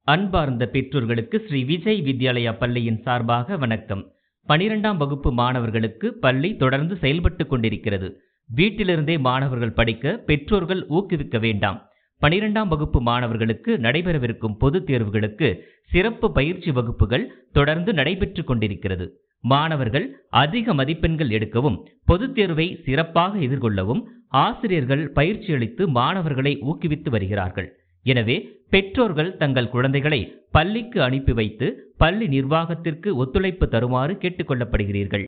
அன்பார்ந்த பெற்றோர்களுக்கு ஸ்ரீ விஜய் வித்யாலயா பள்ளியின் சார்பாக வணக்கம் பனிரெண்டாம் வகுப்பு மாணவர்களுக்கு பள்ளி தொடர்ந்து செயல்பட்டு கொண்டிருக்கிறது வீட்டிலிருந்தே மாணவர்கள் படிக்க பெற்றோர்கள் ஊக்குவிக்க வேண்டாம் பனிரெண்டாம் வகுப்பு மாணவர்களுக்கு நடைபெறவிருக்கும் பொதுத் தேர்வுகளுக்கு சிறப்பு பயிற்சி வகுப்புகள் தொடர்ந்து நடைபெற்றுக் கொண்டிருக்கிறது மாணவர்கள் அதிக மதிப்பெண்கள் எடுக்கவும் பொதுத் தேர்வை சிறப்பாக எதிர்கொள்ளவும் ஆசிரியர்கள் பயிற்சி அளித்து மாணவர்களை ஊக்குவித்து வருகிறார்கள் எனவே பெற்றோர்கள் தங்கள் குழந்தைகளை பள்ளிக்கு அனுப்பி வைத்து பள்ளி நிர்வாகத்திற்கு ஒத்துழைப்பு தருமாறு கேட்டுக்கொள்ளப்படுகிறீர்கள்